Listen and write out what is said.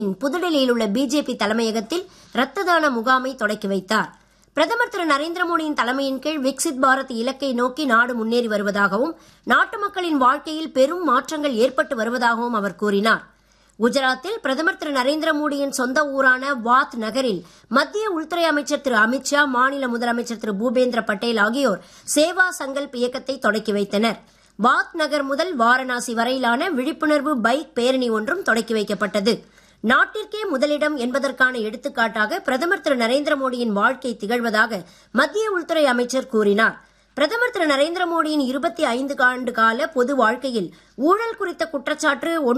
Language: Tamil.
புதுடெல்லியில் உள்ள பிஜேபி தலைமையகத்தில் ரத்த தான முகாமை தொடக்கி வைத்தார் பிரதமர் திரு நரேந்திர மோடியின் தலைமையின் கீழ் விக்சித் பாரத் இலக்கை நோக்கி நாடு முன்னேறி வருவதாகவும் நாட்டு மக்களின் வாழ்க்கையில் பெரும் மாற்றங்கள் ஏற்பட்டு வருவதாகவும் அவர் கூறினார் குஜராத்தில் பிரதமர் திரு நரேந்திர மோடியின் சொந்த ஊரான வாத் நகரில் மத்திய உள்துறை அமைச்சர் திரு அமித்ஷா மாநில முதலமைச்சர் திரு பூபேந்திர பட்டேல் ஆகியோர் சேவா சங்கல்ப் இயக்கத்தை தொடக்கி வைத்தனர் வாத் நகர் முதல் வாரணாசி வரையிலான விழிப்புணர்வு பைக் பேரணி ஒன்றும் தொடக்கி வைக்கப்பட்டது நாட்டிற்கே முதலிடம் என்பதற்கான எடுத்துக்காட்டாக பிரதமர் திரு நரேந்திர மோடியின் வாழ்க்கை திகழ்வதாக மத்திய உள்துறை அமைச்சர் கூறினார் பிரதமர் திரு நரேந்திர மோடியின் இருபத்தி ஐந்து ஆண்டு கால பொது வாழ்க்கையில் ஊழல் குறித்த குற்றச்சாட்டு